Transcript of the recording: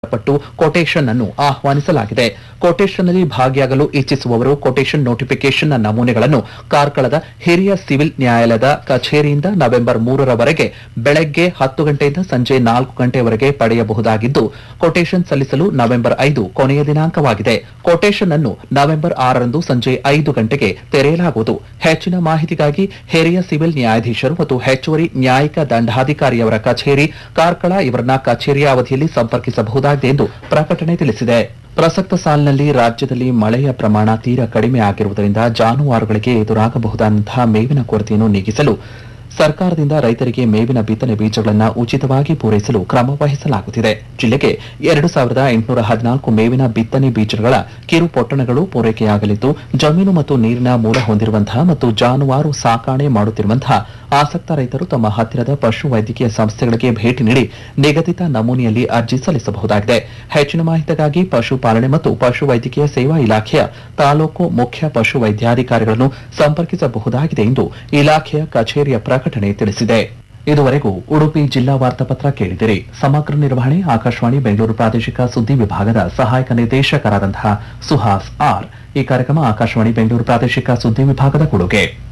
ಪಟ್ಟು ಕೊಟೇಶನ್ ಅನ್ನು ಆಹ್ವಾನಿಸಲಾಗಿದೆ ಕೊಟೇಶನ್ ನಲ್ಲಿ ಭಾಗಿಯಾಗಲು ಇಚ್ಛಿಸುವವರು ಕೊಟೇಶನ್ ನೋಟಿಫಿಕೇಶನ್ ನಮೂನೆಗಳನ್ನು ಕಾರ್ಕಳದ ಹಿರಿಯ ಸಿವಿಲ್ ನ್ಯಾಯಾಲಯದ ಕಚೇರಿಯಿಂದ ನವೆಂಬರ್ ಮೂರರವರೆಗೆ ಬೆಳಗ್ಗೆ ಹತ್ತು ಗಂಟೆಯಿಂದ ಸಂಜೆ ನಾಲ್ಕು ಗಂಟೆಯವರೆಗೆ ಪಡೆಯಬಹುದಾಗಿದ್ದು ಕೊಟೇಶನ್ ಸಲ್ಲಿಸಲು ನವೆಂಬರ್ ಐದು ಕೊನೆಯ ದಿನಾಂಕವಾಗಿದೆ ಕೊಟೇಶನ್ ಅನ್ನು ನವೆಂಬರ್ ಆರರಂದು ಸಂಜೆ ಐದು ಗಂಟೆಗೆ ತೆರೆಯಲಾಗುವುದು ಹೆಚ್ಚಿನ ಮಾಹಿತಿಗಾಗಿ ಹಿರಿಯ ಸಿವಿಲ್ ನ್ಯಾಯಾಧೀಶರು ಮತ್ತು ಹೆಚ್ಚುವರಿ ನ್ಯಾಯಿಕ ದಂಡಾಧಿಕಾರಿಯವರ ಕಚೇರಿ ಕಾರ್ಕಳ ಇವರನ್ನ ಕಚೇರಿಯ ಅವಧಿಯಲ್ಲಿ ಸಂಪರ್ಕಿಸಬಹುದಾಗಿದೆ ಎಂದು ಪ್ರಕಟಣೆ ತಿಳಿಸಿದೆ ಪ್ರಸಕ್ತ ಸಾಲಿನಲ್ಲಿ ರಾಜ್ಯದಲ್ಲಿ ಮಳೆಯ ಪ್ರಮಾಣ ತೀರಾ ಕಡಿಮೆ ಆಗಿರುವುದರಿಂದ ಜಾನುವಾರುಗಳಿಗೆ ಎದುರಾಗಬಹುದಾದಂತಹ ಮೇವಿನ ಕೊರತೆಯನ್ನು ನೀಗಿಸಲು ಸರ್ಕಾರದಿಂದ ರೈತರಿಗೆ ಮೇವಿನ ಬಿತ್ತನೆ ಬೀಜಗಳನ್ನು ಉಚಿತವಾಗಿ ಪೂರೈಸಲು ಕ್ರಮ ವಹಿಸಲಾಗುತ್ತಿದೆ ಜಿಲ್ಲೆಗೆ ಎರಡು ಸಾವಿರದ ಎಂಟುನೂರ ಹದಿನಾಲ್ಕು ಮೇವಿನ ಬಿತ್ತನೆ ಬೀಜಗಳ ಕಿರು ಪೊಟ್ಟಣಗಳು ಪೂರೈಕೆಯಾಗಲಿದ್ದು ಜಮೀನು ಮತ್ತು ನೀರಿನ ಮೂಲ ಹೊಂದಿರುವಂತಹ ಮತ್ತು ಜಾನುವಾರು ಸಾಕಾಣೆ ಮಾಡುತ್ತಿರುವಂತಹ ಆಸಕ್ತ ರೈತರು ತಮ್ಮ ಹತ್ತಿರದ ಪಶು ವೈದ್ಯಕೀಯ ಸಂಸ್ಥೆಗಳಿಗೆ ಭೇಟಿ ನೀಡಿ ನಿಗದಿತ ನಮೂನೆಯಲ್ಲಿ ಅರ್ಜಿ ಸಲ್ಲಿಸಬಹುದಾಗಿದೆ ಹೆಚ್ಚಿನ ಮಾಹಿತಿಗಾಗಿ ಪಶುಪಾಲನೆ ಮತ್ತು ಪಶು ವೈದ್ಯಕೀಯ ಸೇವಾ ಇಲಾಖೆಯ ತಾಲೂಕು ಮುಖ್ಯ ಪಶು ವೈದ್ಯಾಧಿಕಾರಿಗಳನ್ನು ಸಂಪರ್ಕಿಸಬಹುದಾಗಿದೆ ಎಂದು ಇಲಾಖೆಯ ಕಚೇರಿಯ ಪ್ರಕಟಣೆ ತಿಳಿಸಿದೆ ಇದುವರೆಗೂ ಉಡುಪಿ ಜಿಲ್ಲಾ ವಾರ್ತಾಪತ್ರ ಕೇಳಿದಿರಿ ಸಮಗ್ರ ನಿರ್ವಹಣೆ ಆಕಾಶವಾಣಿ ಬೆಂಗಳೂರು ಪ್ರಾದೇಶಿಕ ಸುದ್ದಿ ವಿಭಾಗದ ಸಹಾಯಕ ನಿರ್ದೇಶಕರಾದಂತಹ ಸುಹಾಸ್ ಆರ್ ಈ ಕಾರ್ಯಕ್ರಮ ಆಕಾಶವಾಣಿ ಬೆಂಗಳೂರು ಪ್ರಾದೇಶಿಕ ಸುದ್ದಿ ವಿಭಾಗದ ಕೊಡುಗೆ